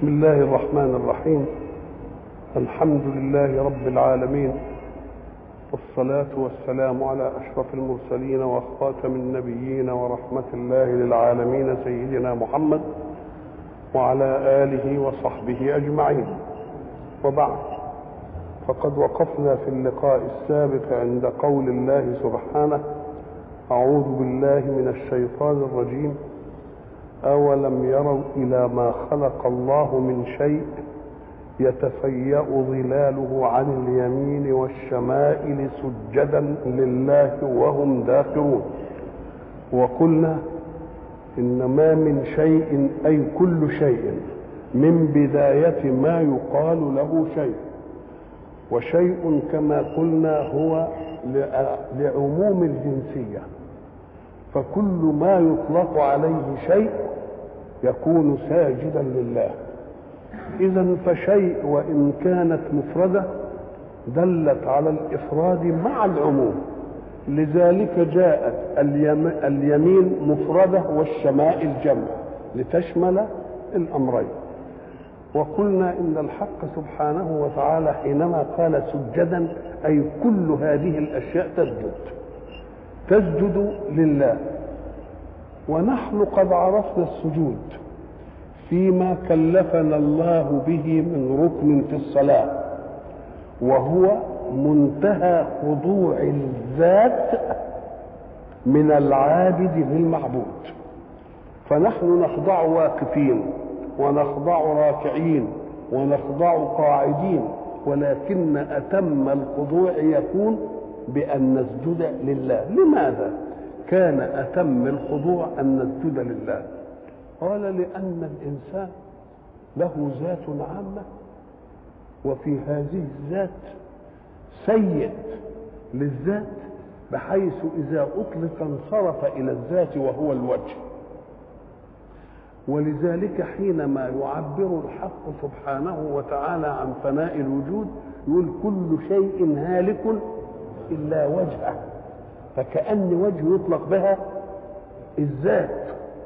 بسم الله الرحمن الرحيم الحمد لله رب العالمين والصلاة والسلام على أشرف المرسلين وخاتم النبيين ورحمة الله للعالمين سيدنا محمد وعلى آله وصحبه أجمعين وبعد فقد وقفنا في اللقاء السابق عند قول الله سبحانه أعوذ بالله من الشيطان الرجيم أولم يروا إلى ما خلق الله من شيء يتفيأ ظلاله عن اليمين والشمائل سجدا لله وهم داخرون وقلنا إن ما من شيء أي كل شيء من بداية ما يقال له شيء وشيء كما قلنا هو لعموم الجنسية فكل ما يطلق عليه شيء يكون ساجدا لله إذا فشيء وإن كانت مفردة دلت على الإفراد مع العموم لذلك جاءت اليمين مفردة والشمائل جمع لتشمل الأمرين وقلنا إن الحق سبحانه وتعالى حينما قال سجدا أي كل هذه الأشياء تسجد تسجد لله ونحن قد عرفنا السجود فيما كلفنا الله به من ركن في الصلاة وهو منتهى خضوع الذات من العابد للمعبود فنحن نخضع واقفين ونخضع راكعين ونخضع قاعدين ولكن أتم الخضوع يكون بأن نسجد لله لماذا كان أتم الخضوع أن نسجد لله قال لأن الإنسان له ذات عامة وفي هذه الذات سيء للذات بحيث إذا أطلق انصرف إلى الذات وهو الوجه ولذلك حينما يعبر الحق سبحانه وتعالى عن فناء الوجود يقول كل شيء هالك إلا وجهه فكأن وجه يطلق بها الذات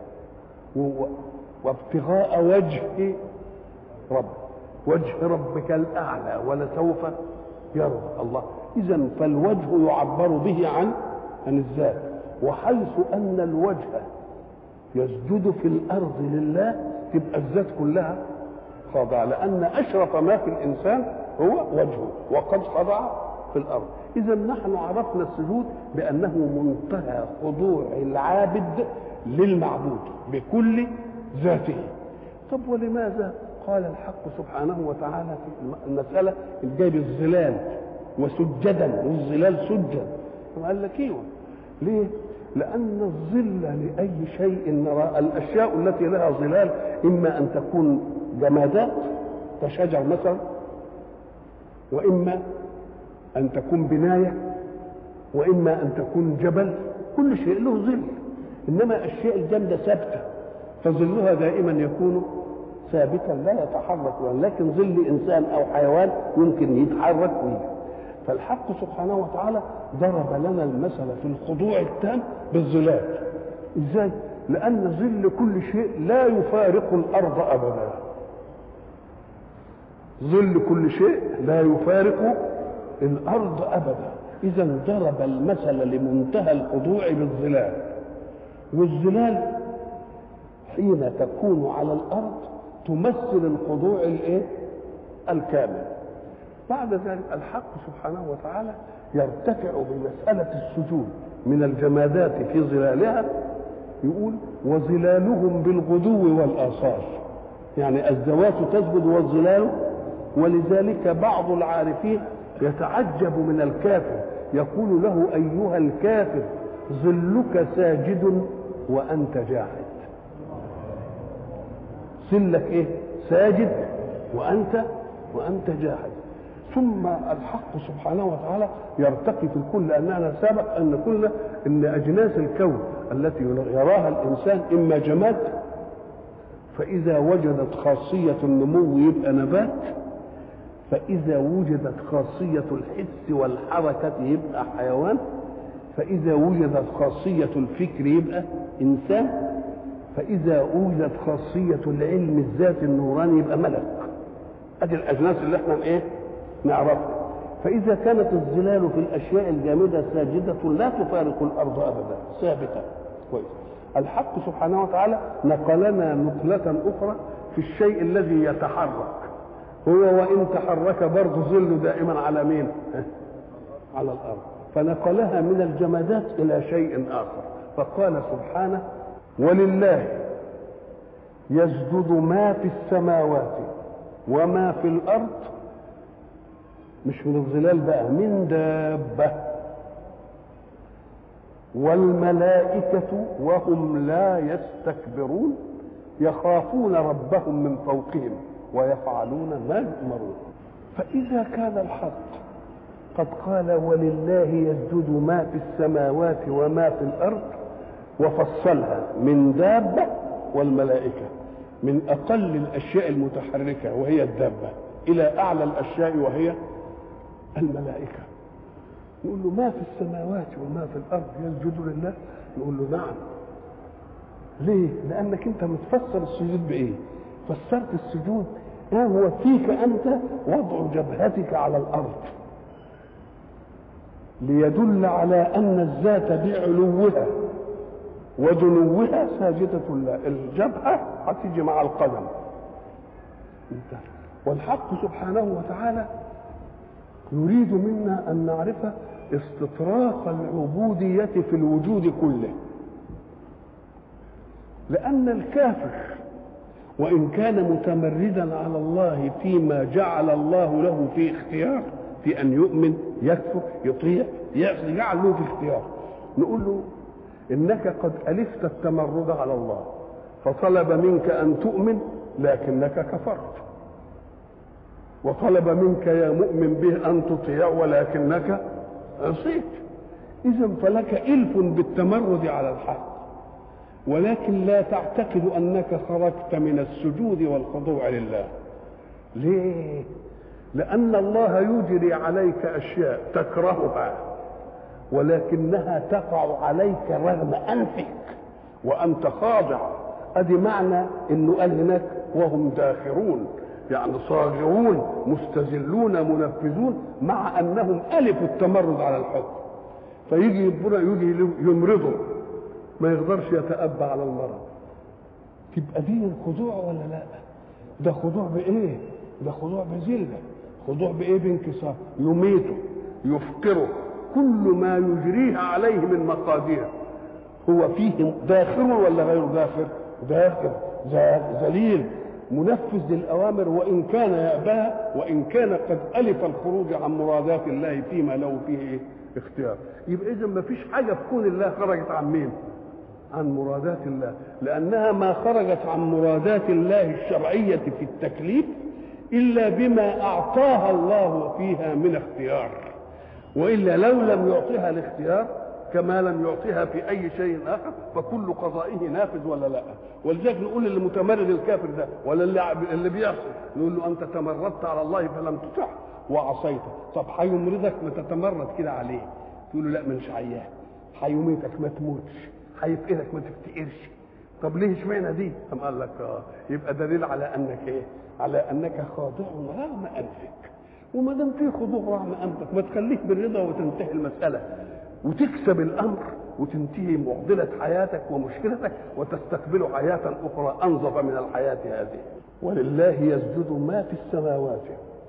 وابتغاء وجه رب وجه ربك الأعلى ولسوف يرى الله إذا فالوجه يعبر به عن عن الذات وحيث أن الوجه يسجد في الأرض لله تبقى الذات كلها خاضعة لأن أشرف ما في الإنسان هو وجهه وقد خضع في الأرض إذا نحن عرفنا السجود بأنه منتهى خضوع العابد للمعبود بكل ذاته طب ولماذا قال الحق سبحانه وتعالى في المسألة جايب الظلال وسجدا والظلال سجد قال لك ايوه ليه؟ لأن الظل لأي شيء نرى الأشياء التي لها ظلال إما أن تكون جمادات كشجر مثلا وإما أن تكون بناية وإما أن تكون جبل كل شيء له ظل إنما الأشياء الجامدة ثابتة فظلها دائما يكون ثابتا لا يتحرك لكن ظل إنسان أو حيوان يمكن يتحرك ويجي فالحق سبحانه وتعالى ضرب لنا المثل في الخضوع التام بالظلال ازاي لان ظل كل شيء لا يفارق الارض ابدا ظل كل شيء لا يفارق الارض ابدا اذا ضرب المثل لمنتهى الخضوع بالظلال والظلال حين تكون على الارض تمثل الخضوع الايه الكامل بعد ذلك الحق سبحانه وتعالى يرتفع بمسألة السجود من الجمادات في ظلالها يقول وظلالهم بالغدو والآصال يعني الذوات تسجد والظلال ولذلك بعض العارفين يتعجب من الكافر يقول له أيها الكافر ظلك ساجد وأنت جاحد ظلك إيه ساجد وأنت وأنت جاحد ثم الحق سبحانه وتعالى يرتقي في الكل لاننا سبق ان قلنا ان اجناس الكون التي يراها الانسان اما جماد فاذا وجدت خاصيه النمو يبقى نبات فاذا وجدت خاصيه الحس والحركه يبقى حيوان فاذا وجدت خاصيه الفكر يبقى انسان فإذا أوجدت خاصية العلم الذات النوراني يبقى ملك أدي الأجناس اللي احنا إيه نعرفها فإذا كانت الظلال في الأشياء الجامدة ساجدة لا تفارق الأرض أبدا ثابتة كويس الحق سبحانه وتعالى نقلنا نقلة أخرى في الشيء الذي يتحرك هو وإن تحرك برضه ظله دائما على مين؟ على الأرض فنقلها من الجمادات إلى شيء آخر فقال سبحانه ولله يسجد ما في السماوات وما في الأرض مش من الظلال بقى من دابة والملائكة وهم لا يستكبرون يخافون ربهم من فوقهم ويفعلون ما يؤمرون فإذا كان الحق قد قال ولله يسجد ما في السماوات وما في الأرض وفصلها من دابة والملائكة من أقل الأشياء المتحركة وهي الدابة إلى أعلى الأشياء وهي الملائكة نقول له ما في السماوات وما في الأرض يسجد لله نقول له نعم ليه؟ لأنك أنت متفسر السجود بإيه؟ فسرت السجود ما هو فيك أنت وضع جبهتك على الأرض ليدل على أن الذات بعلوها ودنوها ساجدة لله الجبهة هتيجي مع القدم انتهى والحق سبحانه وتعالى يريد منا أن نعرف استطراق العبودية في الوجود كله لأن الكافر وإن كان متمردا على الله فيما جعل الله له في اختيار في أن يؤمن يكفر يطيع يعصي جعل له في اختيار نقول له إنك قد ألفت التمرد على الله فطلب منك أن تؤمن لكنك كفرت وطلب منك يا مؤمن به أن تطيع ولكنك عصيت إذا فلك إلف بالتمرد على الحق ولكن لا تعتقد أنك خرجت من السجود والخضوع لله ليه لأن الله يجري عليك أشياء تكرهها ولكنها تقع عليك رغم أنفك وأنت خاضع أدي معنى إنه قال هناك وهم داخرون يعني صاغرون مستذلون منفذون مع أنهم ألفوا التمرد على الحكم فيجي ربنا يجي يمرضه ما يقدرش يتأبى على المرض تبقى دي الخضوع ولا لا ده خضوع بإيه ده خضوع بذلة خضوع بإيه بانكسار يميته يفقره كل ما يجريه عليه من مقادير هو فيه داخل ولا غير داخل داخل ذليل منفذ للأوامر وإن كان يأباها وإن كان قد ألف الخروج عن مرادات الله فيما له فيه إيه؟ اختيار يبقى إذا ما فيش حاجة في كون الله خرجت عن مين عن مرادات الله لأنها ما خرجت عن مرادات الله الشرعية في التكليف إلا بما أعطاها الله فيها من اختيار وإلا لو لم يعطيها الاختيار كما لم يعطيها في أي شيء آخر فكل قضائه نافذ ولا لا ولذلك نقول للمتمرد الكافر ده ولا اللي, اللي بيعصي نقول له أنت تمردت على الله فلم تطع وعصيت طب هيمرضك ما تتمرد كده عليه تقول له لا مش عياه هيميتك ما تموتش هيفقدك ما تفتقرش طب ليه اشمعنى دي؟ قام قال لك اه يبقى دليل على انك ايه؟ على انك خاضع رغم انفك وما دام في خضوع رغم انفك ما تخليك بالرضا وتنتهي المساله وتكسب الامر وتنتهي معضله حياتك ومشكلتك وتستقبل حياه اخرى انظف من الحياه هذه ولله يسجد ما في السماوات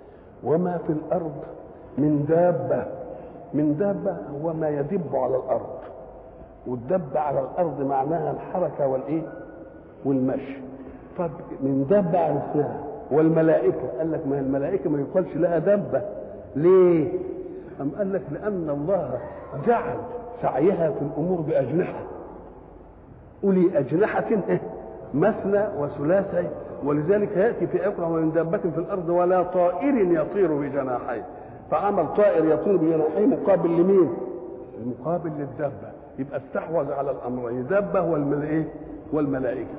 وما في الارض من دابه من دابه هو ما يدب على الارض والدب على الارض معناها الحركه والايه والمشي طب من دب عرفناها والملائكه قال لك ما الملائكه ما يقالش لها دبه ليه أم قال لك لأن الله جعل سعيها في الأمور بأجنحة أولي أجنحة مثنى وثلاثة ولذلك يأتي في أقرأ من دابة في الأرض ولا طائر يطير بجناحيه فعمل طائر يطير بجناحيه مقابل لمين؟ مقابل للدابة يبقى استحوذ على الأمرين دابة والملائكة والملائكة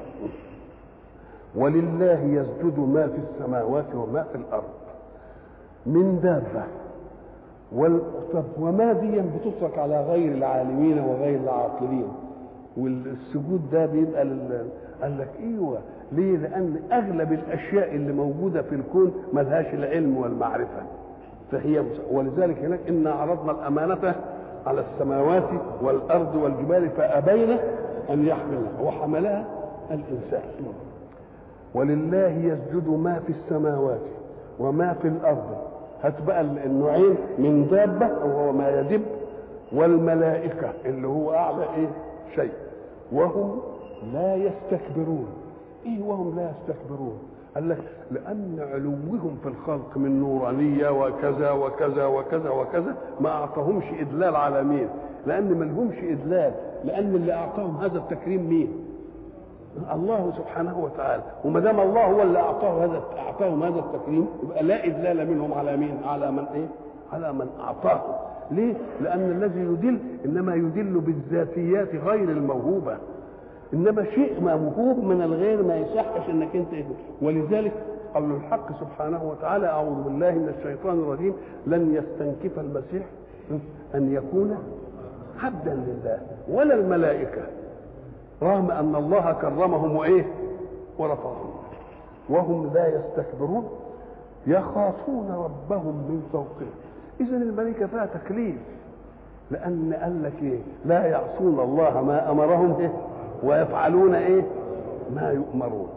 ولله يسجد ما في السماوات وما في الأرض من دابة وال... طب وما دي بتترك على غير العالمين وغير العاقلين والسجود ده بيبقى لل... قال لك ايوه ليه لان اغلب الاشياء اللي موجوده في الكون ملهاش العلم والمعرفه فهي ولذلك هناك انا عرضنا الامانه على السماوات والارض والجبال فابين ان يحملها وحملها الانسان ولله يسجد ما في السماوات وما في الارض هات بقى النوعين من دابه او هو ما يدب والملائكه اللي هو اعلى ايه شيء وهم لا يستكبرون ايه وهم لا يستكبرون قال لك لان علوهم في الخلق من نورانيه وكذا وكذا وكذا وكذا ما اعطاهمش ادلال على مين لان ما لهمش ادلال لان اللي اعطاهم هذا التكريم مين الله سبحانه وتعالى وما دام الله هو اللي اعطاه هذا اعطاهم هذا التكريم يبقى لا ادلال منهم على مين على من ايه على من اعطاه ليه لان الذي يدل انما يدل بالذاتيات غير الموهوبه انما شيء موهوب من الغير ما يصحش انك انت ولذلك قول الحق سبحانه وتعالى اعوذ بالله من الشيطان الرجيم لن يستنكف المسيح ان يكون عبدا لله ولا الملائكه رغم ان الله كرمهم وايه ورفعهم وهم لا يستكبرون يخافون ربهم من فوقهم اذا الملائكه فيها تكليف لان قال لك ايه لا يعصون الله ما امرهم إيه؟ ويفعلون ايه ما يؤمرون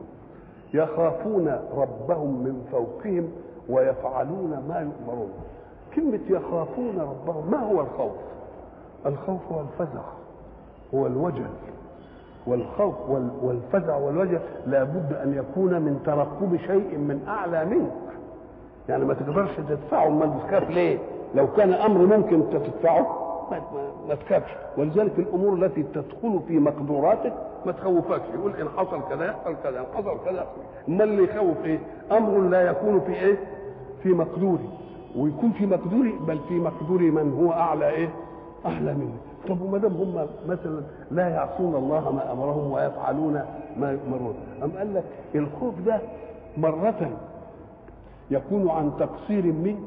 يخافون ربهم من فوقهم ويفعلون ما يؤمرون كلمة يخافون ربهم ما هو الخوف الخوف هو الفزع هو الوجل والخوف والفزع والوجل لابد ان يكون من ترقب شيء من اعلى منك يعني ما تقدرش تدفعه ما تخاف ليه لو كان امر ممكن تدفعه ما, ما تخافش ولذلك الامور التي تدخل في مقدوراتك ما تخوفكش يقول ان حصل كذا يحصل كذا ان حصل كذا يحصل اما اللي يخوف ايه امر لا يكون في ايه في مقدوري ويكون في مقدوري بل في مقدور من هو اعلى ايه اعلى مني طب وما دام هم مثلا لا يعصون الله ما امرهم ويفعلون ما يؤمرون ام قال لك الخوف ده مره يكون عن تقصير منك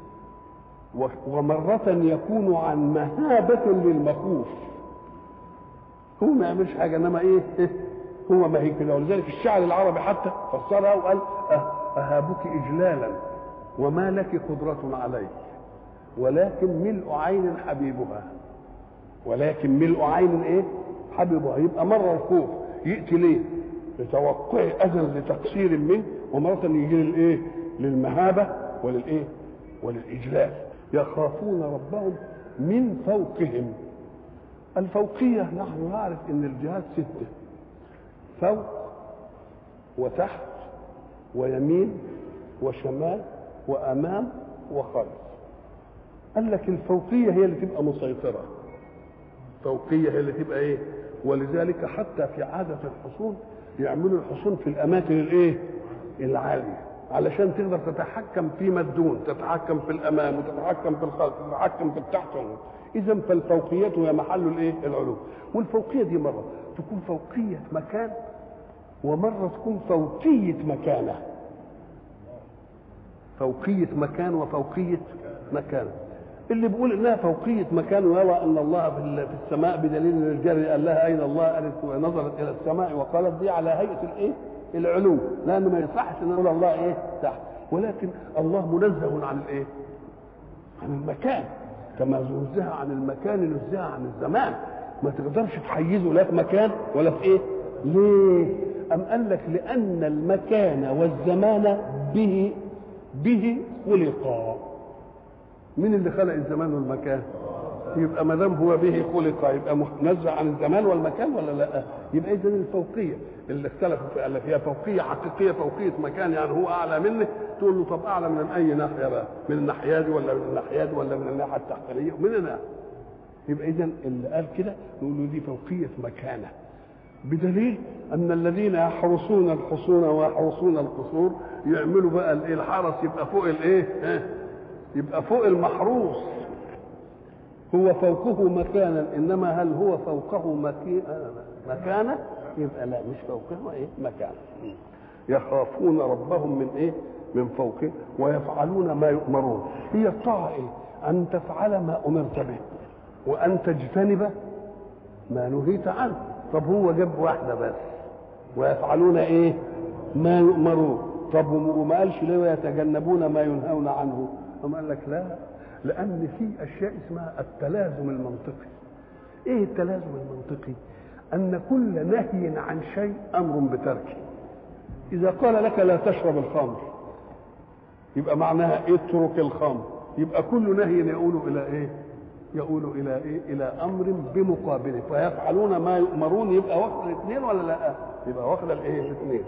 ومرة يكون عن مهابة للمخوف هو ما يعملش حاجة انما ايه, إيه؟ هو ما هي كده ولذلك الشعر العربي حتى فسرها وقال اهابك اجلالا وما لك قدرة عليه ولكن ملء عين حبيبها ولكن ملء عين ايه حبيبها يبقى مرة الخوف يأتي ليه لتوقع اذى لتقصير منه ومرة يجي للايه للمهابة وللايه وللاجلال يخافون ربهم من فوقهم الفوقية نحن نعرف ان الجهات ستة فوق وتحت ويمين وشمال وامام وخلف قال لك الفوقية هي اللي تبقى مسيطرة فوقية هي اللي تبقى ايه ولذلك حتى في عادة الحصون يعملوا الحصون في الاماكن الايه العالية علشان تقدر تتحكم فيما الدون تتحكم في الامام وتتحكم في الخلف تتحكم في التحت اذا فالفوقيه هي محل الايه العلو والفوقيه دي مره تكون فوقيه مكان ومره تكون فوقيه مكانه فوقيه مكان وفوقيه مكان اللي بيقول انها فوقيه مكان ويرى ان الله في السماء بدليل ان الجاري قال لها اين الله قالت ونظرت الى السماء وقالت دي على هيئه الايه العلو لانه ما يصحش ان نقول الله ايه تحت ولكن الله منزه عن الايه عن المكان كما نزه عن المكان نزه عن الزمان ما تقدرش تحيزه لا في مكان ولا في ايه ليه ام قال لك لان المكان والزمان به به خلقا مين اللي خلق الزمان والمكان يبقى ما دام هو به خلق يبقى منزه عن الزمان والمكان ولا لا؟ يبقى اذا الفوقيه اللي اختلفوا في قال لك هي فوقيه حقيقيه فوقيه مكان يعني هو اعلى مني تقول له طب اعلى من اي ناحيه بقى؟ من الناحيه دي ولا من الناحيه دي ولا من الناحيه التحتانيه؟ من هنا يبقى اذا اللي قال كده نقول له دي فوقيه مكانه بدليل ان الذين يحرسون الحصون ويحرسون القصور يعملوا بقى الايه الحرس يبقى فوق الايه؟ يبقى فوق المحروس هو فوقه مكانا انما هل هو فوقه مكانه يبقى لا مش فوقه ايه مكانه يخافون ربهم من ايه من فوقه ويفعلون ما يؤمرون هي الطاعه ايه ان تفعل ما امرت به وان تجتنب ما نهيت عنه طب هو جاب واحده بس ويفعلون ايه ما يؤمرون طب وما قالش ليه ويتجنبون ما ينهون عنه أم قال لك لا لأن في أشياء اسمها التلازم المنطقي إيه التلازم المنطقي أن كل نهي عن شيء أمر بتركه إذا قال لك لا تشرب الخمر يبقى معناها اترك الخمر يبقى كل نهي يقول إلى إيه يقول إلى إيه إلى أمر بمقابله فيفعلون ما يؤمرون يبقى واخد الاثنين ولا لا يبقى واخد الإيه الاثنين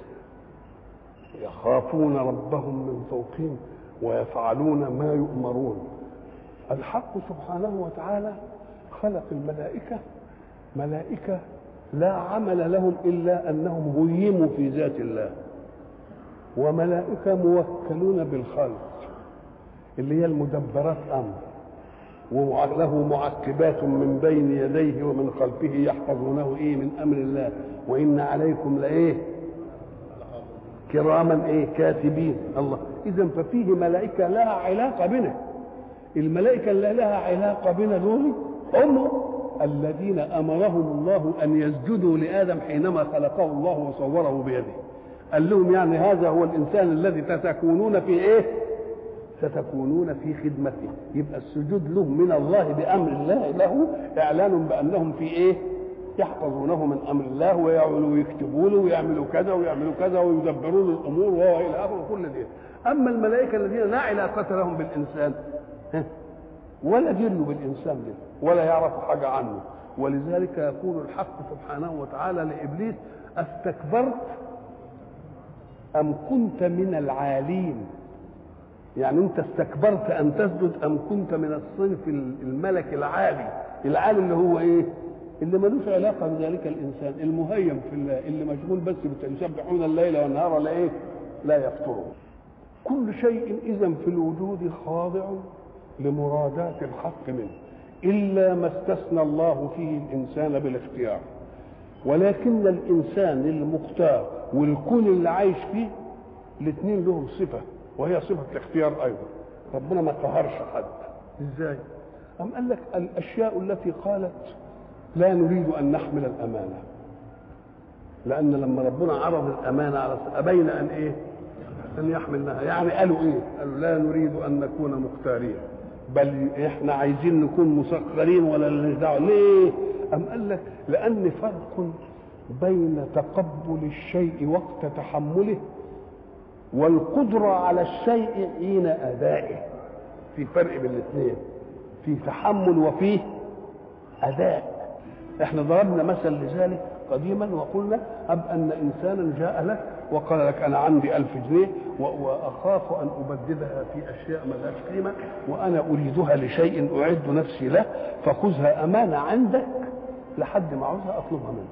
يخافون ربهم من فوقهم ويفعلون ما يؤمرون الحق سبحانه وتعالى خلق الملائكة ملائكة لا عمل لهم إلا أنهم هيموا في ذات الله وملائكة موكلون بالخلق اللي هي المدبرات أمر وله معقبات من بين يديه ومن خلفه يحفظونه ايه من امر الله وان عليكم لايه كراما ايه كاتبين الله اذا ففيه ملائكه لها علاقه بنا الملائكه اللي لها علاقه بنا دول هم الذين امرهم الله ان يسجدوا لادم حينما خلقه الله وصوره بيده قال لهم يعني هذا هو الانسان الذي ستكونون في ايه ستكونون في خدمته يبقى السجود له من الله بامر الله له اعلان بانهم في ايه يحفظونه من امر الله ويعملوا ويكتبوا له ويعملوا كذا ويعملوا كذا ويدبرون الامور وهو الى اخره كل دي اما الملائكه الذين لا علاقه لهم بالانسان ولا جنوا بالانسان ده ولا يعرفوا حاجه عنه ولذلك يقول الحق سبحانه وتعالى لابليس استكبرت ام كنت من العالين يعني انت استكبرت ان تسجد ام كنت من الصنف الملك العالي العالي اللي هو ايه اللي ملوش علاقة بذلك الإنسان المهيم في الله اللي مشغول بس يسبحون الليل والنهار لا إيه لا يفطرون كل شيء إذا في الوجود خاضع لمرادات الحق منه إلا ما استثنى الله فيه الإنسان بالاختيار ولكن الإنسان المختار والكون اللي عايش فيه الاثنين لهم صفة وهي صفة الاختيار أيضا ربنا ما قهرش حد ازاي أم قال لك الأشياء التي قالت لا نريد أن نحمل الأمانة لأن لما ربنا عرض الأمانة على أبين أن إيه أن يحملناها يعني قالوا إيه قالوا لا نريد أن نكون مختارين بل إحنا عايزين نكون مسخرين ولا لناش دعوة ليه أم قال لك لأن فرق بين تقبل الشيء وقت تحمله والقدرة على الشيء حين أدائه في فرق بين الاثنين في تحمل وفيه أداء احنا ضربنا مثل لذلك قديما وقلنا أب أن إنسانا جاء لك وقال لك أنا عندي ألف جنيه وأخاف أن أبددها في أشياء ما لهاش قيمة وأنا أريدها لشيء أعد نفسي له فخذها أمانة عندك لحد ما عاوزها أطلبها منك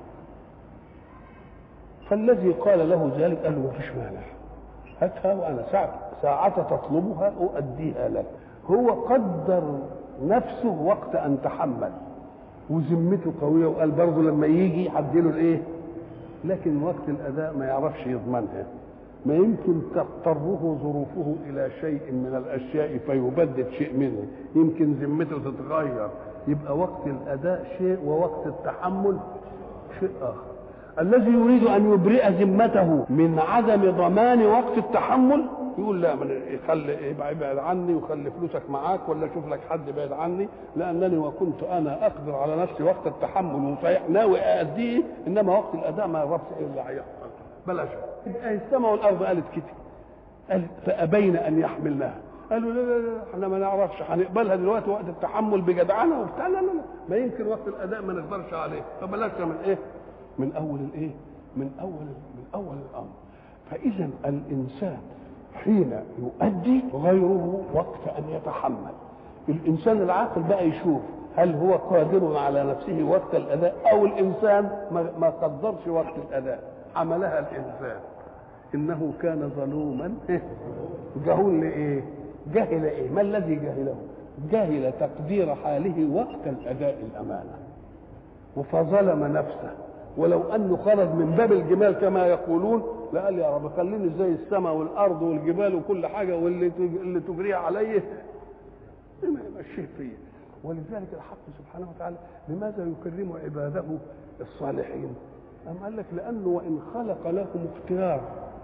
فالذي قال له ذلك قال له ما فيش مانع هاتها وانا ساعة ساعة تطلبها أؤديها لك هو قدر نفسه وقت أن تحمل وذمته قوية وقال برضه لما يجي هديله الإيه؟ لكن وقت الأداء ما يعرفش يضمنها ما يمكن تضطره ظروفه إلى شيء من الأشياء فيبدد شيء منه يمكن ذمته تتغير يبقى وقت الأداء شيء ووقت التحمل شيء آخر الذي يريد ان يبرئ ذمته من عدم ضمان وقت التحمل يقول لا من يخلي ابعد عني وخلي فلوسك معاك ولا شوف لك حد بعد عني لانني وكنت انا اقدر على نفسي وقت التحمل وصحيح ناوي ااديه انما وقت الاداء ما يعرفش ايه اللي هيحصل بلاش السماء والارض قالت كده قالت فابين ان يحملناها قالوا لا لا لا احنا ما نعرفش هنقبلها دلوقتي وقت التحمل بجدعنه وبتاع لا لا لا ما يمكن وقت الاداء ما نقدرش عليه فبلاش من ايه من اول الايه من اول من اول الامر فاذا الانسان حين يؤدي غيره وقت ان يتحمل الانسان العاقل بقى يشوف هل هو قادر على نفسه وقت الاداء او الانسان ما قدرش وقت الاداء عملها الانسان انه كان ظلوما جهول لايه جهل ايه ما الذي جهله جهل تقدير حاله وقت الاداء الامانه فظلم نفسه ولو انه خرج من باب الجمال كما يقولون لقال يا رب خليني زي السماء والارض والجبال وكل حاجه واللي اللي تجريها عليه ما يمشيه فيا ولذلك الحق سبحانه وتعالى لماذا يكرم عباده الصالحين أم قال لك لأنه وإن خلق لهم اختيار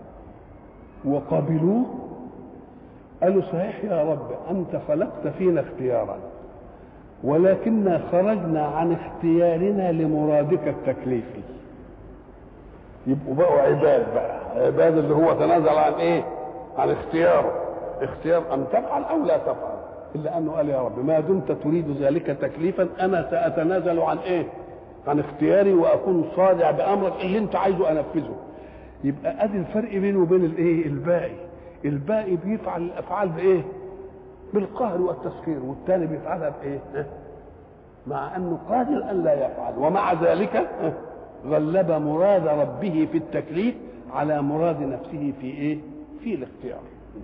وقبلوه قالوا صحيح يا رب أنت خلقت فينا اختيارا ولكننا خرجنا عن اختيارنا لمرادك التكليفي يبقوا بقوا عباد بقى عباد اللي هو تنازل عن ايه عن اختياره اختيار ان تفعل او لا تفعل الا انه قال يا رب ما دمت تريد ذلك تكليفا انا ساتنازل عن ايه عن اختياري واكون صادع بامرك اللي انت عايزه انفذه يبقى ادي الفرق بينه وبين الايه الباقي الباقي بيفعل الافعال بايه بالقهر والتسخير والثاني بيفعلها بايه مع انه قادر ان لا يفعل ومع ذلك غلب مراد ربه في التكليف على مراد نفسه في ايه في الاختيار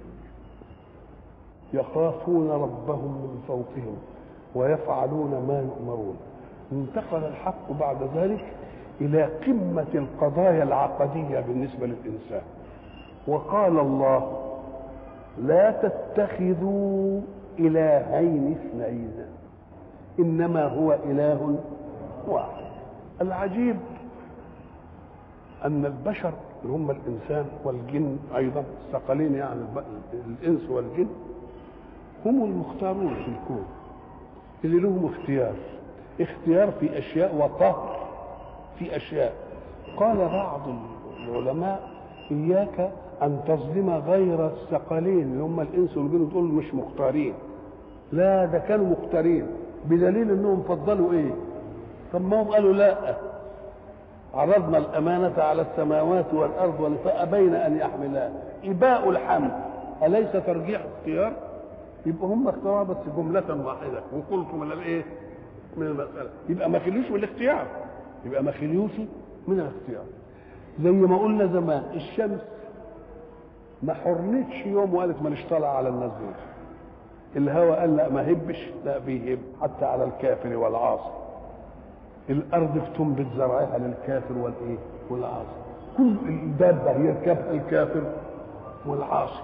يخافون ربهم من فوقهم ويفعلون ما يؤمرون انتقل الحق بعد ذلك الى قمه القضايا العقديه بالنسبه للانسان وقال الله لا تتخذوا الهين اثنين انما هو اله واحد العجيب ان البشر اللي هم الانسان والجن ايضا الثقلين يعني الانس والجن هم المختارون في الكون اللي لهم اختيار اختيار في اشياء وقهر في اشياء قال بعض العلماء اياك ان تظلم غير الثقلين اللي هم الانس والجن تقول مش مختارين لا ده كانوا مختارين بدليل انهم فضلوا ايه طب ما هم قالوا لا عرضنا الأمانة على السماوات والأرض فأبين أن يحملها إباء الحمل أليس ترجيح اختيار؟ يبقى هم اختاروا بس جملة واحدة وقلت من الإيه؟ من المسألة يبقى ما خليوش من الاختيار يبقى ما خليوش من الاختيار زي ما قلنا زمان الشمس ما حرنتش يوم وقالت مانيش طالعة على الناس دول الهوى قال لا ما هبش لا بيهب حتى على الكافر والعاصي الارض بتنبت زرعها للكافر والايه والعاصي كل الدابه يركبها الكافر والعاصي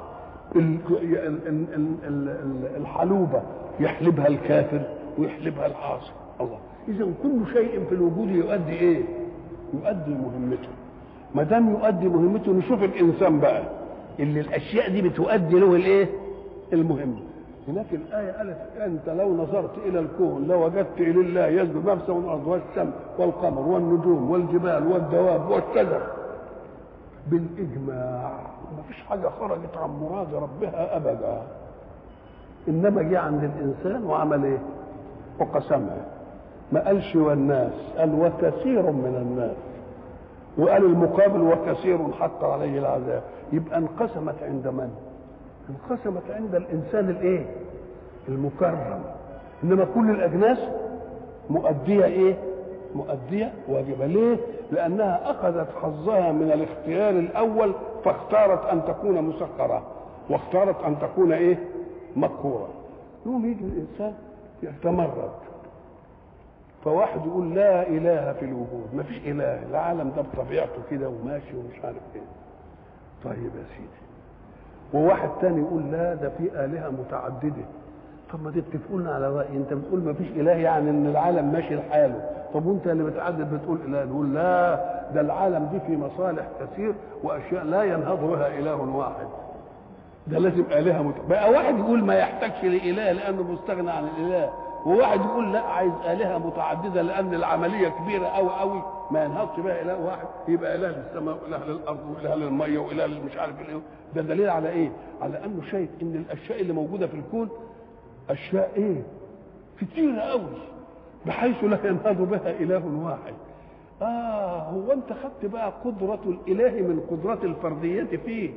الحلوبه يحلبها الكافر ويحلبها العاصي الله اذا كل شيء في الوجود يؤدي ايه يؤدي مهمته ما دام يؤدي مهمته نشوف الانسان بقى اللي الاشياء دي بتؤدي له الايه المهمه هناك الآية قالت أنت لو نظرت إلى الكون لوجدت إلى الله يسجد نفسه والأرض والشمس والقمر والنجوم والجبال والدواب والشجر بالإجماع ما فيش حاجة خرجت عن مراد ربها أبدا إنما جه عند الإنسان وعمل إيه؟ وقسمها ما قالش والناس قال وكثير من الناس وقال المقابل وكثير حق عليه العذاب يبقى انقسمت عند من؟ انقسمت عند الانسان الايه المكرم انما كل الاجناس مؤديه ايه مؤديه واجبه ليه لانها اخذت حظها من الاختيار الاول فاختارت ان تكون مسخره واختارت ان تكون ايه مقهوره يوم يجي الانسان يتمرد فواحد يقول لا اله في الوجود ما فيش اله العالم ده بطبيعته كده وماشي ومش عارف ايه طيب يا سيدي وواحد تاني يقول لا ده في آلهة متعددة طب ما تتفقوا على رأي انت بتقول ما فيش إله يعني ان العالم ماشي لحاله طب وانت اللي بتعدد بتقول إله نقول لا ده العالم دي في مصالح كثير وأشياء لا ينهض بها إله واحد ده لازم آلهة مت... بقى واحد يقول ما يحتاجش لإله لأنه مستغنى عن الإله وواحد يقول لا عايز آلهة متعددة لأن العملية كبيرة أوي أوي ما ينهضش بها إله واحد يبقى إله للسماء وإله للأرض وإله للمية وإله مش عارف الإيه ده دليل على إيه؟ على أنه شايف إن الأشياء اللي موجودة في الكون أشياء إيه؟ كتيرة أوي بحيث لا ينهض بها إله واحد آه هو أنت خدت بقى قدرة الإله من قدرة الفردية فيك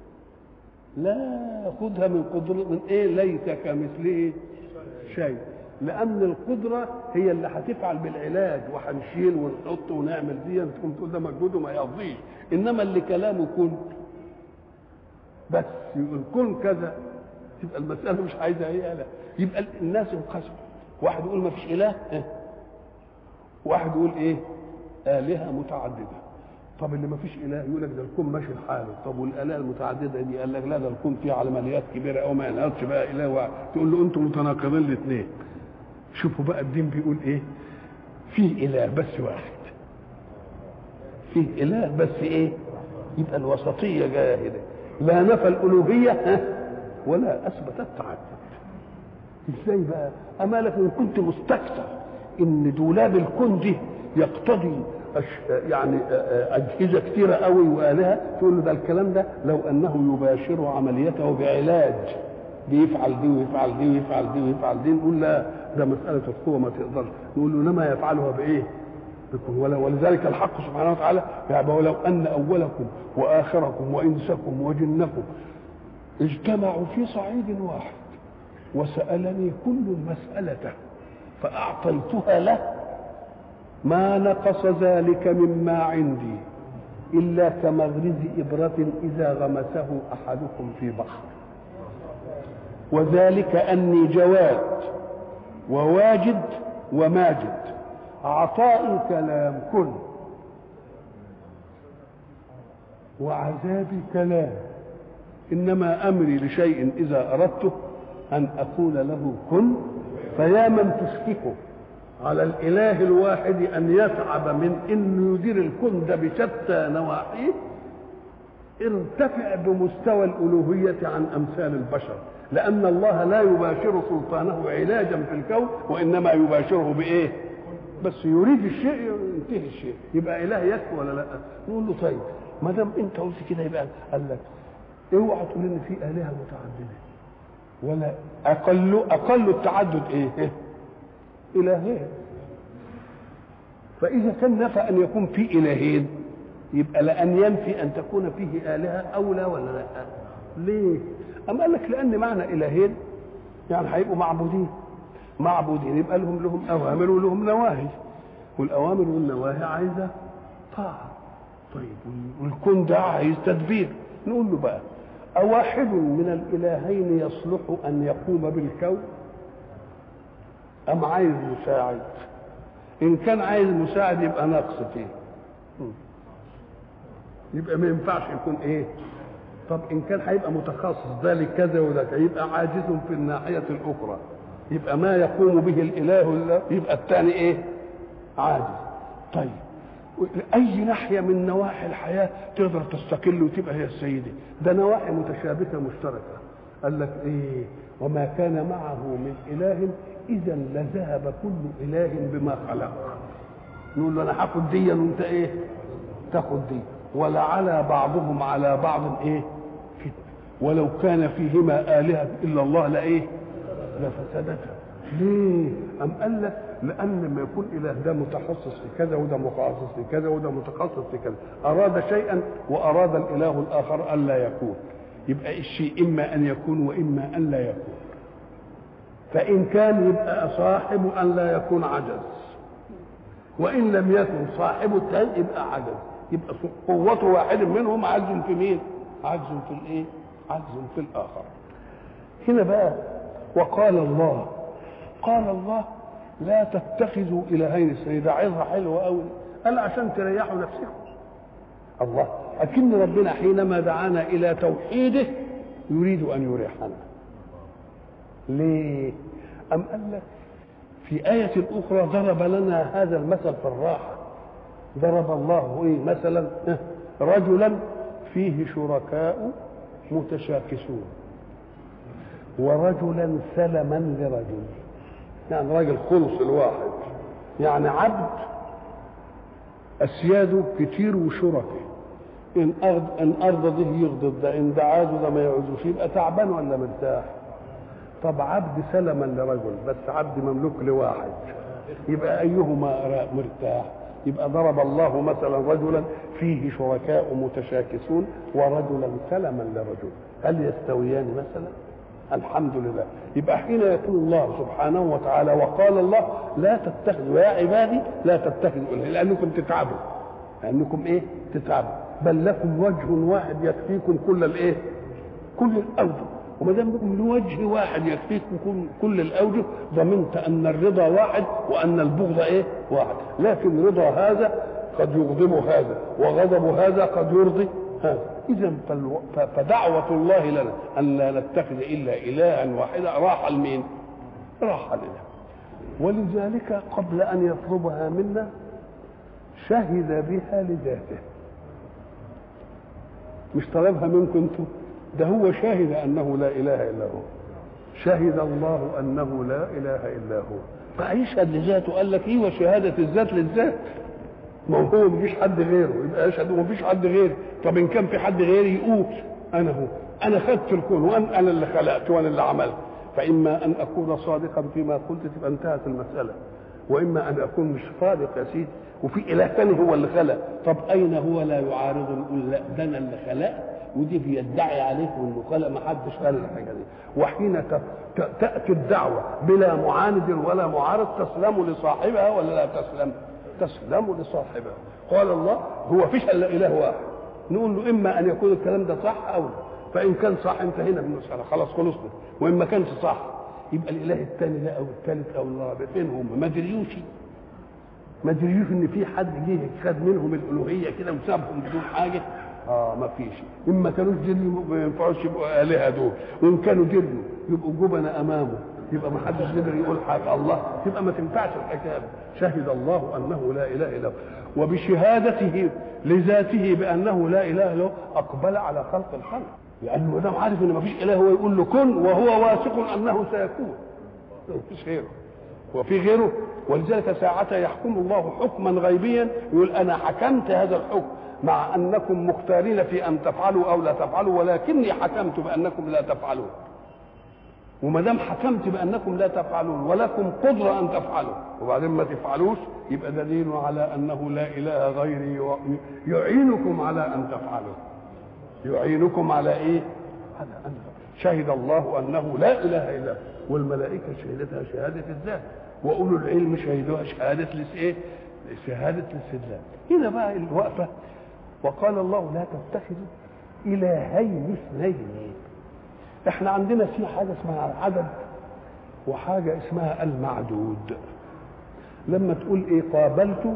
لا خدها من قدرة من إيه ليس كمثله شيء لان القدره هي اللي هتفعل بالعلاج وهنشيل ونحط ونعمل دي تقوم تقول ده مجهود وما يقضيش انما اللي كلامه كن بس يقول كن كذا تبقى المساله مش عايزه ايه لا يبقى الناس انقسموا واحد يقول ما فيش اله اه. واحد يقول ايه الهه متعدده طب اللي ما فيش اله يقول لك ده الكون ماشي لحاله طب والالهه المتعدده دي قال لك لا ده الكون فيه عمليات كبيره قوي ما ينهضش بقى اله واحد تقول له انتم متناقضين الاثنين شوفوا بقى الدين بيقول ايه فيه اله بس واحد فيه اله بس ايه يبقى الوسطيه جايه هنا لا نفى الالوهيه ها ولا اثبت التعدد ازاي بقى اما لك ان كنت مستكثر ان دولاب الكون دي يقتضي أش... يعني اجهزه كثيره قوي والهه تقول له ده الكلام ده لو انه يباشر عمليته بعلاج بيفعل دي ويفعل دي ويفعل دي ويفعل دي نقول لا ده مساله القوه ما تقدرش نقول له انما يفعلها بايه؟ بكم ولا ولذلك الحق سبحانه وتعالى يعني ولو ان اولكم واخركم وانسكم وجنكم اجتمعوا في صعيد واحد وسالني كل مساله فاعطيتها له ما نقص ذلك مما عندي الا كمغرز ابره اذا غمسه احدكم في بحر وذلك اني جواد وواجد وماجد عطائي كلام كن وعذابي كلام انما امري لشيء اذا اردته ان اقول له كن فيا من تشككه على الاله الواحد ان يتعب من انه يدير الكون ده بشتى نواحيه ارتفع بمستوى الالوهيه عن امثال البشر لان الله لا يباشر سلطانه علاجا في الكون وانما يباشره بايه بس يريد الشيء ينتهي الشيء يبقى اله يكفي ولا لا نقول له طيب ما دام انت قلت كده يبقى قال لك اوعى تقول ان في الهه متعدده ولا اقل اقل التعدد ايه الهين فاذا كان نفى ان يكون في الهين يبقى لان ينفي ان تكون فيه الهه اولى ولا لا ليه أم قال لك لأن معنى إلهين يعني هيبقوا معبودين معبودين يبقى لهم لهم أوامر ولهم نواهي والأوامر والنواهي عايزة طاعة طيب والكون ده عايز تدبير نقول له بقى أواحد من الإلهين يصلح أن يقوم بالكون أم عايز مساعد إن كان عايز مساعد يبقى ناقص فيه يبقى ما ينفعش يكون إيه طب ان كان هيبقى متخصص ذلك كذا وذاك يبقى عاجز في الناحيه الاخرى يبقى ما يقوم به الاله يبقى الثاني ايه عاجز طيب اي ناحيه من نواحي الحياه تقدر تستقل وتبقى هي السيده ده نواحي متشابكه مشتركه قال لك ايه وما كان معه من اله اذا لذهب كل اله بما خلق نقول له انا هاخد دي وانت ايه تاخد دي ولعلى بعضهم على بعض ايه فتنة ولو كان فيهما آلهة إلا الله لإيه لفسدتا ليه أم قال لك لأن لما يكون إله ده متخصص في كذا وده متخصص في كذا وده متخصص في كذا أراد شيئا وأراد الإله الآخر ألا يكون يبقى الشيء إما أن يكون وإما أن لا يكون فإن كان يبقى صاحب أن لا يكون عجز وإن لم يكن صاحب الثاني يبقى عجز يبقى قوة واحد منهم عجز في مين؟ عجز في الايه؟ عجز في الاخر. هنا بقى وقال الله قال الله لا تتخذوا الهين اثنين ده عظه حلوه قوي قال عشان تريحوا نفسكم الله اكن ربنا حينما دعانا الى توحيده يريد ان يريحنا ليه ام قال لك في آية أخرى ضرب لنا هذا المثل في الراحة ضرب الله ايه مثلا رجلا فيه شركاء متشاكسون ورجلا سلما لرجل يعني راجل خلص الواحد يعني عبد اسياده كتير وشركاء ان ارض ان ارضى ده يغضب ده ان ده عاده ده ما يعوزوش يبقى تعبان ولا مرتاح طب عبد سلما لرجل بس عبد مملوك لواحد يبقى ايهما مرتاح يبقى ضرب الله مثلا رجلا فيه شركاء متشاكسون ورجلا سلما لرجل هل يستويان مثلا الحمد لله يبقى حين يقول الله سبحانه وتعالى وقال الله لا تتخذوا يا عبادي لا تتخذوا لانكم تتعبوا لانكم ايه تتعبوا بل لكم وجه واحد يكفيكم كل الايه كل الاوجه وما دام من وجه واحد يكفيكم كل, كل الاوجه ضمنت ان الرضا واحد وان البغض ايه واحد لكن رضا هذا قد يغضب هذا وغضب هذا قد يرضي هذا اذا فدعوه الله لنا ان لا نتخذ الا الها واحدا راح لمين راح لنا ولذلك قبل أن يطلبها منا شهد بها لذاته مش طلبها منكم انتم ده هو شهد انه لا اله الا هو شهد الله انه لا اله الا هو فيشهد لذاته قال لك ايه وشهاده الذات للذات ما هو مفيش حد غيره يبقى يشهد ومفيش حد غيري طب ان كان في حد غيري يقول انا هو انا خدت الكون وانا انا اللي خلقت وانا اللي عملت فاما ان اكون صادقا فيما قلت تبقى انتهت المساله واما ان اكون مش صادق يا سيدي وفي اله ثاني هو اللي خلق طب اين هو لا يعارض يقول لا ده انا اللي خلقت ودي بيدعي عليك انه خلق ما حدش قال الحاجه دي وحين تاتي الدعوه بلا معاند ولا معارض تسلم لصاحبها ولا لا تسلم تسلم لصاحبها قال الله هو فيش الا اله واحد نقول له اما ان يكون الكلام ده صح او لا فان كان صح انتهينا من المساله خلاص خلصنا وان ما كانش صح يبقى الاله الثاني ده او الثالث او الرابع فين هم ما دريوش ما دريوش ان في حد جه خد منهم الالوهيه كده وسابهم بدون حاجه اه ما فيش اما كانوش دريوا ما ينفعوش يبقوا الهه دول وان كانوا دريوا يبقوا جبنة امامه يبقى ما حدش قدر يقول حاجه الله تبقى ما تنفعش الحكايه شهد الله انه لا اله الا هو وبشهادته لذاته بانه لا اله الا هو اقبل على خلق الخلق لانه ما دام عارف ان ما فيش اله هو يقول له كن وهو واثق انه سيكون ما فيش غيره وفي غيره ولذلك ساعتها يحكم الله حكما غيبيا يقول انا حكمت هذا الحكم مع انكم مختارين في ان تفعلوا او لا تفعلوا ولكني حكمت بانكم لا تفعلون وما دام حكمت بانكم لا تفعلون ولكم قدره ان تفعلوا وبعدين ما تفعلوش يبقى دليل على انه لا اله غيري يعينكم على ان تفعلوا يعينكم على ايه؟ على ان شهد الله انه لا اله الا هو والملائكه شهدتها شهاده الذات واولو العلم شهدوها شهاده ايه؟ شهاده الاستدلال هنا بقى الوقفه وقال الله لا تتخذوا الهين اثنين احنا عندنا في حاجه اسمها العدد وحاجه اسمها المعدود لما تقول ايه قابلت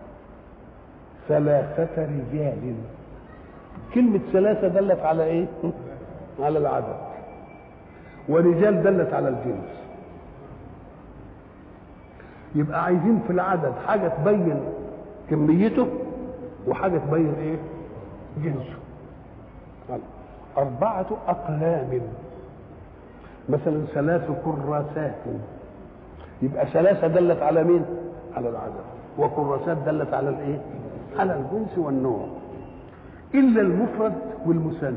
ثلاثة رجال كلمة ثلاثة دلت على ايه؟ على العدد ورجال دلت على الجنس يبقى عايزين في العدد حاجة تبين كميته وحاجة تبين ايه؟ جنسه أربعة أقلام مثلا ثلاث كراسات يبقى ثلاثة دلت على مين؟ على العدد وكراسات دلت على الايه؟ على الجنس والنوع إلا المفرد والمثنى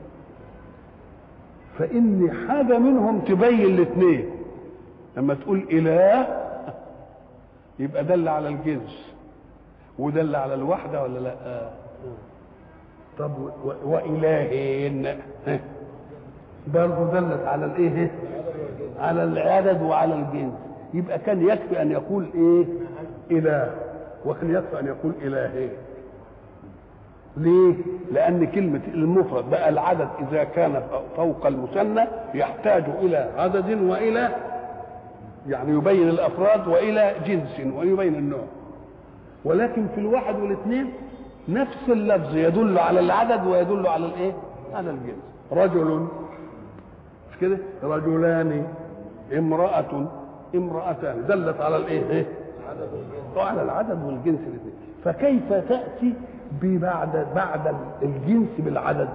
فإن حاجة منهم تبين الاثنين لما تقول إله يبقى دل على الجنس ودل على الوحدة ولا لا؟ آه. طب وإلهين برضه دلت على الايه على العدد وعلى الجنس يبقى كان يكفي ان يقول ايه اله وكان يكفي ان يقول الهين ليه لان كلمه المفرد بقى العدد اذا كان فوق المثنى يحتاج الى عدد والى يعني يبين الافراد والى جنس ويبين النوع ولكن في الواحد والاثنين نفس اللفظ يدل على العدد ويدل على الايه على الجنس رجل مش كده رجلان امرأة امرأتان دلت على الايه ايه على العدد والجنس الاثنين فكيف تأتي ببعد بعد الجنس بالعدد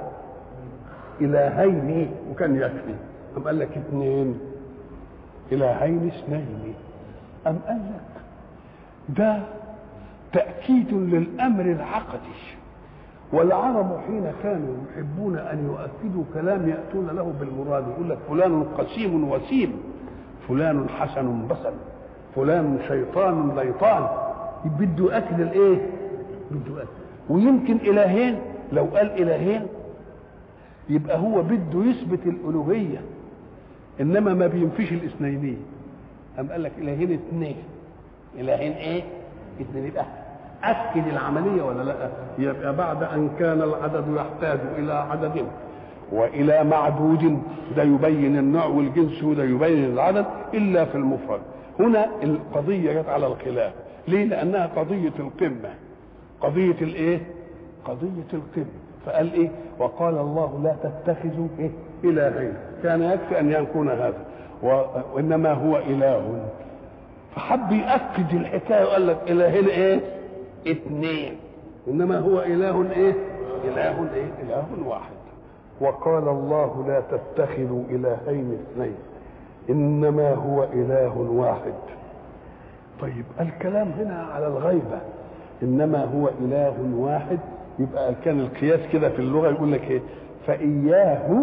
إلهين وكان يكفي أم قال لك اثنين إلهين اثنين أم قال لك ده تأكيد للأمر العقدي والعرب حين كانوا يحبون أن يؤكدوا كلام يأتون له بالمراد يقول لك فلان قسيم وسيم فلان حسن بصل فلان شيطان ليطان بده يؤكد الايه؟ بده يؤكد ويمكن إلهين لو قال إلهين يبقى هو بده يثبت الألوهية إنما ما بينفيش الاثنينية أم قال لك إلهين اثنين إلهين إيه؟ اثنين يبقى أكد العملية ولا لا يبقى بعد أن كان العدد يحتاج إلى عدد وإلى معدود ده يبين النوع والجنس وده يبين العدد إلا في المفرد هنا القضية جت على الخلاف ليه لأنها قضية القمة قضية الإيه قضية القمة فقال إيه وقال الله لا تتخذوا إيه إلهين كان يكفي أن يكون هذا وإنما هو إله فحب يأكد الحكاية وقال لك إلهين إيه؟ اثنين إنما هو إله إيه؟ إله إيه؟ إله واحد وقال الله لا تتخذوا إلهين اثنين إنما هو إله واحد طيب الكلام هنا على الغيبة إنما هو إله واحد يبقى كان القياس كده في اللغة يقول لك إيه فإياه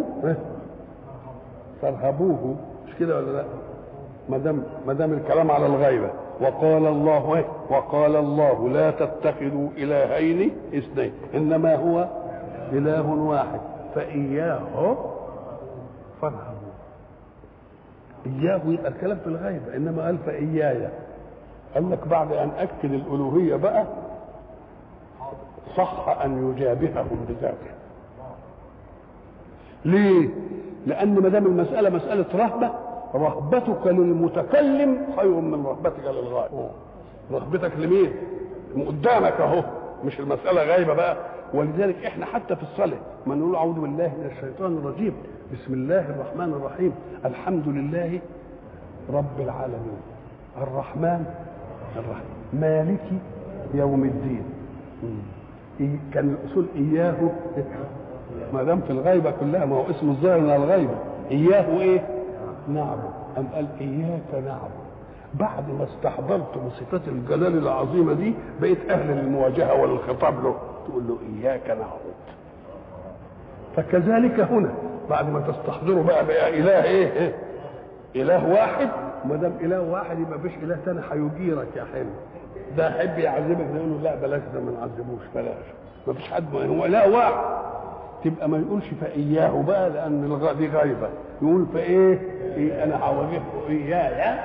فارهبوه مش كده ولا لا ما دام ما دام الكلام على الغيبة وقال الله إيه؟ وقال الله لا تتخذوا إلهين اثنين إنما هو إله واحد فإياه فارهبوه إياه يبقى الكلام في الغيبة إنما قال فإياي قال لك بعد أن أكد الألوهية بقى صح أن يجابههم بذاته ليه؟ لأن ما دام المسألة مسألة رهبة رهبتك للمتكلم خير من رهبتك للغائب رهبتك لمين؟ قدامك أهو مش المسألة غايبة بقى ولذلك احنا حتى في الصلاة ما نقول أعوذ بالله من الشيطان الرجيم بسم الله الرحمن الرحيم الحمد لله رب العالمين الرحمن الرحيم مالك يوم الدين كان الاصول اياه ما دام في الغيبه كلها ما هو اسم الظاهر من الغيبه اياه ايه نعبد ام قال اياك نعبد بعد ما استحضرت صفات الجلال العظيمه دي بقيت اهل للمواجهه وللخطاب له تقول له اياك نعبد فكذلك هنا بعد ما تستحضروا بقى بقى اله ايه, إيه؟ اله واحد ما دام اله واحد يبقى مفيش اله تاني هيجيرك يا حلو ده يحب يعذبك نقول له لا بلاش ده ما نعذبوش بلاش ما فيش حد هو اله واحد تبقى ما يقولش فاياه بقى لان الغ... دي غايبه يقول فايه إيه انا هواجهه اياي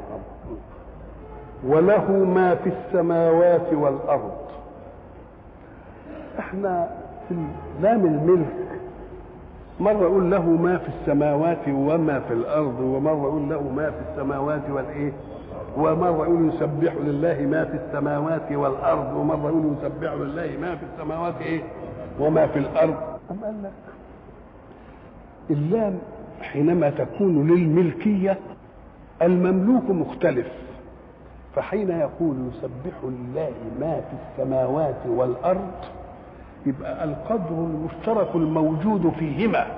وله ما في السماوات والارض احنا في لام الملك مرة يقول له ما في السماوات وما في الأرض ومرة يقول له ما في السماوات والإيه ومرة يقول يسبح لله ما في السماوات والأرض ومرة يقول يسبح لله ما في السماوات إيه وما في الأرض أم قال لك اللام حينما تكون للملكية المملوك مختلف فحين يقول يسبح لله ما في السماوات والأرض يبقى القدر المشترك الموجود فيهما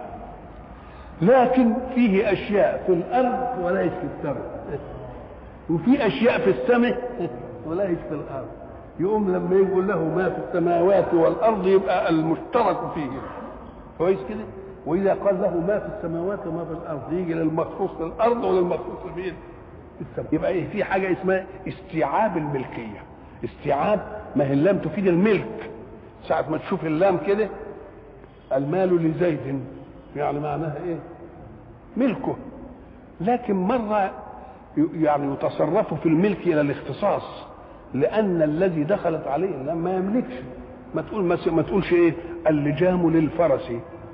لكن فيه اشياء في الارض وليس في السماء وفي اشياء في السماء وليس في الارض يقوم لما يقول له ما في السماوات والارض يبقى المشترك فيه كويس كده واذا قال له ما في السماوات وما في الارض يجي للمخصوص في الارض وللمخصوص في السماء يبقى ايه في حاجه اسمها استيعاب الملكيه استيعاب ما هي اللام تفيد الملك ساعة ما تشوف اللام كده المال لزيد يعني معناها ايه ملكه لكن مرة يعني يتصرف في الملك الى الاختصاص لان الذي دخلت عليه اللام ما يملكش ما تقول ما تقولش ايه اللجام للفرس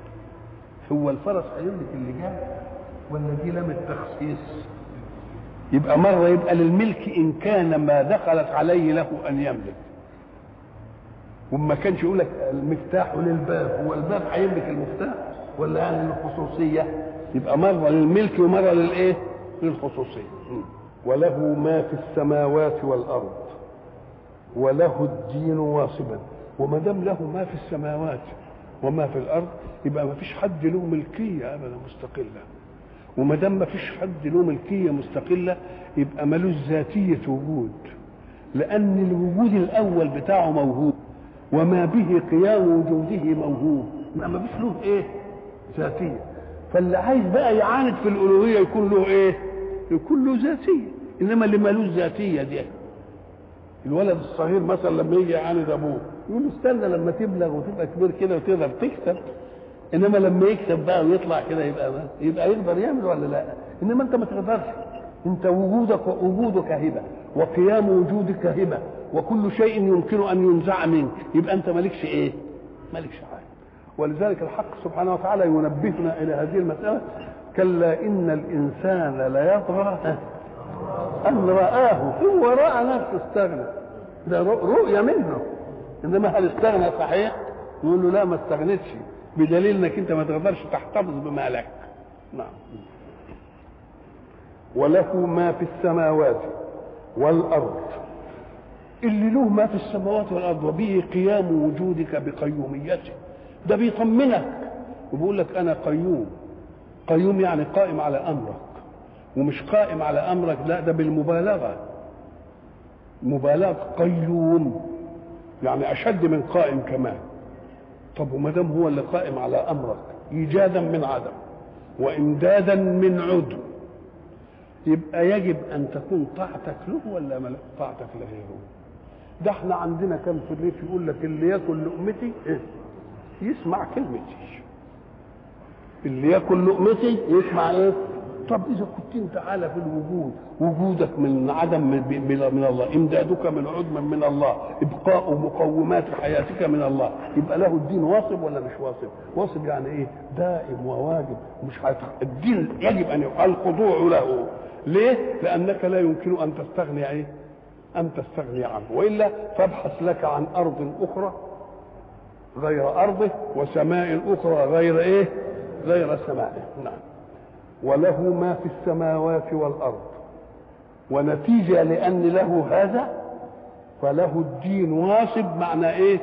هو الفرس هيملك اللجام ولا دي لام التخصيص يبقى مرة يبقى للملك إن كان ما دخلت عليه له أن يملك وما كانش يقول لك المفتاح للباب هو الباب هيملك المفتاح ولا يعني للخصوصيه يبقى مره للملك ومره للايه للخصوصيه وله ما في السماوات والارض وله الدين واصبا وما دام له ما في السماوات وما في الارض يبقى ما فيش حد له ملكيه ابدا مستقله وما دام ما فيش حد له ملكيه مستقله يبقى ملوش ذاتيه وجود لان الوجود الاول بتاعه موجود وما به قيام وجوده موهوب ما فيش له ايه ذاتيه فاللي عايز بقى يعاند في الالوهيه يكون له ايه يكون له ذاتيه انما اللي مالوش ذاتيه دي الولد الصغير مثلا لما يجي يعاند ابوه يقول له استنى لما تبلغ وتبقى كبير كده وتقدر تكسب انما لما يكسب بقى ويطلع كده يبقى ما. يبقى يقدر يعمل ولا لا انما انت ما تقدرش انت وجودك وجودك هبه وقيام وجودك هبه وكل شيء يمكن ان ينزع منك يبقى انت مالكش ايه مالكش حاجه ولذلك الحق سبحانه وتعالى ينبهنا الى هذه المساله كلا ان الانسان ليطغى ان رآه هو راى نفسه استغنى ده رؤيه منه انما هل استغنى صحيح يقول له لا ما استغنتش بدليل انك انت ما تقدرش تحتفظ بمالك نعم وله ما في السماوات والارض اللي له ما في السماوات والارض وبه قيام وجودك بقيوميته ده بيطمنك وبيقول لك انا قيوم قيوم يعني قائم على امرك ومش قائم على امرك لا ده بالمبالغه مبالغه قيوم يعني اشد من قائم كمان طب وما دام هو اللي قائم على امرك ايجادا من عدم وامدادا من عدم يبقى يجب ان تكون طاعتك له ولا طاعتك لغيره ده احنا عندنا كم في الريف يقول لك اللي ياكل لقمتي إيه؟ يسمع كلمتي اللي ياكل لقمتي يسمع ايه طب اذا كنت انت على في الوجود وجودك من عدم من, من الله امدادك من عدم من الله ابقاء مقومات حياتك من الله يبقى له الدين واصب ولا مش واصب واصب يعني ايه دائم وواجب مش حياتك. الدين يجب ان يبقى الخضوع له ليه لانك لا يمكن ان تستغني ايه ان تستغني عنه والا فابحث لك عن ارض اخرى غير ارضه وسماء اخرى غير ايه غير سمائه نعم وله ما في السماوات والارض ونتيجه لان له هذا فله الدين واصب معنى ايه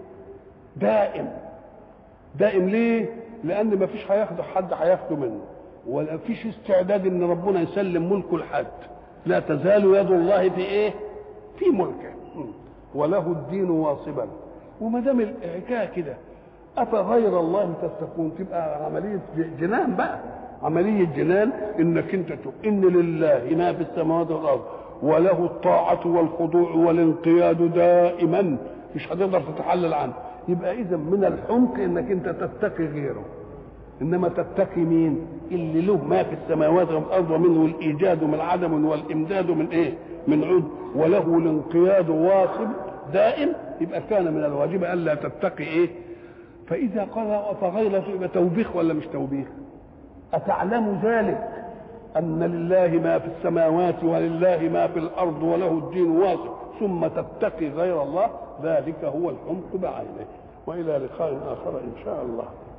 دائم دائم ليه لان ما فيش هياخده حد هياخده منه ولا فيش استعداد ان ربنا يسلم ملكه لحد لا تزال يد الله في ايه في ملكه وله الدين واصبا وما دام الحكايه كده افغير الله تتقون تبقى عمليه جنان بقى عمليه جنان انك انت تقول ان لله ما في السماوات والارض وله الطاعه والخضوع والانقياد دائما مش هتقدر تتحلل عنه يبقى اذا من الحمق انك انت تتقي غيره انما تتقي مين اللي له ما في السماوات والارض ومنه الايجاد من عدم والامداد من ايه من عد وله الانقياد واصب دائم يبقى كان من الواجب الا تتقي ايه فاذا قال فغير يبقى توبيخ ولا مش توبيخ اتعلم ذلك ان لله ما في السماوات ولله ما في الارض وله الدين واصب ثم تتقي غير الله ذلك هو الحمق بعينه والى لقاء اخر ان شاء الله